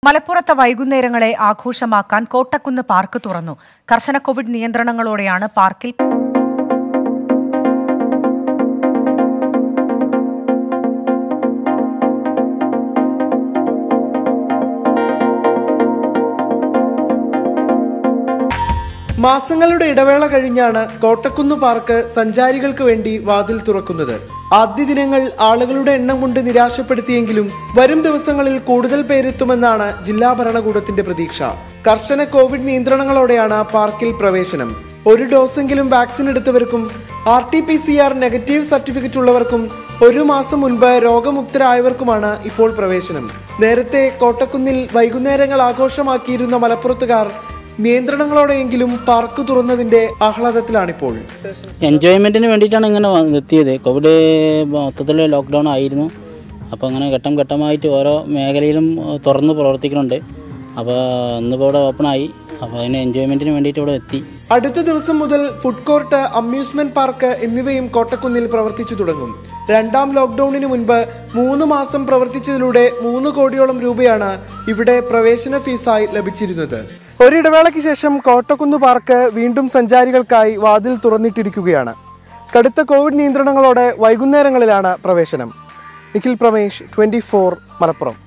മലപ്പുറത്തെ വൈകുന്നേരങ്ങളെ ആഘോഷമാക്കാൻ കോട്ടക്കുന്ന് പാർക്ക് തുറന്നു കർശന കോവിഡ് നിയന്ത്രണങ്ങളോടെയാണ് പാർക്കിൽ മാസങ്ങളുടെ ഇടവേള കഴിഞ്ഞാണ് കോട്ടക്കുന്ന് പാർക്ക് സഞ്ചാരികൾക്ക് വേണ്ടി വാതിൽ തുറക്കുന്നത് ആദ്യ ദിനങ്ങൾ ആളുകളുടെ എണ്ണം കൊണ്ട് നിരാശപ്പെടുത്തിയെങ്കിലും വരും ദിവസങ്ങളിൽ കൂടുതൽ പേരെത്തുമെന്നാണ് ജില്ലാ ഭരണകൂടത്തിന്റെ പ്രതീക്ഷ കർശന കോവിഡ് നിയന്ത്രണങ്ങളോടെയാണ് പാർക്കിൽ പ്രവേശനം ഒരു ഡോസെങ്കിലും വാക്സിൻ എടുത്തവർക്കും R T P C R negative certificate ഉള്ളവർക്കും ഒരു മാസം മുൻപ് രോഗമുക്തരായവർക്കുമാണ് ഇപ്പോൾ പ്രവേശനം നേരത്തെ കോട്ടക്കുന്നിൽ വൈകുന്നേരങ്ങൾ ആഘോഷമാക്കിയിരുന്ന മലപ്പുറത്തുകാർ നിയന്ത്രണങ്ങളോടെയെങ്കിലും പാർക്ക് തുറന്നതിന്റെ ആഹ്ലാദത്തിലാണിപ്പോൾ എൻജോയ്മെൻറ്റിന് വേണ്ടിയിട്ടാണ് ഇങ്ങനെ വന്ന് എത്തിയത് കോവിഡ് മൊത്തത്തിൽ ലോക്ക്ഡൗൺ ആയിരുന്നു അപ്പോൾ അങ്ങനെ ഘട്ടം ഘട്ടമായിട്ട് ഓരോ മേഖലയിലും ഏഹ്, തുറന്ന് പ്രവർത്തിക്കുന്നുണ്ട് അപ്പോൾ ഇന്നിപ്പോൾ ഇവിടെ ഓപ്പണായി അപ്പോൾ അതിന് എൻജോയ്മെൻറ്റിന് വേണ്ടിയിട്ട് ഇവിടെ എത്തി അടുത്ത ദിവസം മുതൽ ഫുഡ് കോർട്ട് അമ്യൂസ്മെന്റ് പാർക്ക് എന്നിവയും കോട്ടക്കുന്നിൽ പ്രവർത്തിച്ചു തുടങ്ങും രണ്ടാം ലോക്ക്ഡൌണിന് മുൻപ് മൂന്ന് മാസം പ്രവർത്തിച്ചതിലൂടെ മൂന്ന് കോടിയോളം രൂപയാണ് ഇവിടെ പ്രവേശന ഫീസായി ലഭിച്ചിരുന്നത് ഒരിടവേളയ്ക്ക് ശേഷം കോട്ടക്കുന്ന് പാർക്ക് വീണ്ടും സഞ്ചാരികൾക്കായി വാതിൽ തുറന്നിട്ടിരിക്കുകയാണ് കടുത്ത കോവിഡ് നിയന്ത്രണങ്ങളോടെ വൈകുന്നേരങ്ങളിലാണ് പ്രവേശനം നിഖിൽ പ്രമേഷ് ട്വന്റി മലപ്പുറം